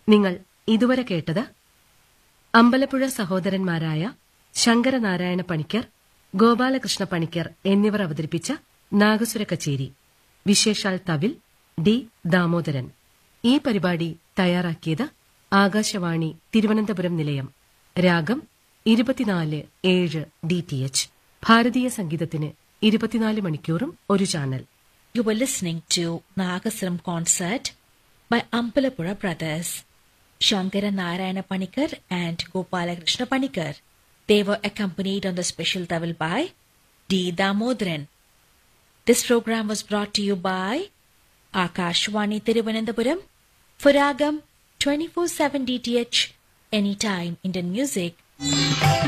നിങ്ങൾ ഇതുവരെ കേട്ടത് അമ്പലപ്പുഴ സഹോദരന്മാരായ ശങ്കരനാരായണ പണിക്കർ ഗോപാലകൃഷ്ണ പണിക്കർ എന്നിവർ അവതരിപ്പിച്ച നാഗസുര കച്ചേരി വിശേഷാൽ തവിൽ ഡി ദാമോദരൻ ഈ പരിപാടി തയ്യാറാക്കിയത് ആകാശവാണി തിരുവനന്തപുരം നിലയം രാഗം ഇരുപത്തിനാല് ഏഴ് ഡി ടി എച്ച് ഭാരതീയ സംഗീതത്തിന് ഇരുപത്തിനാല് മണിക്കൂറും ഒരു channel You were listening to Nagasuram concert by Ampalapura brothers, Shankara Narayana Panikar and Gopalakrishna Panikar. They were accompanied on the special tawil by D. Damodran. This program was brought to you by Akashwani Tiruvananthapuram for Ragam 24-7 DTH Anytime Indian Music.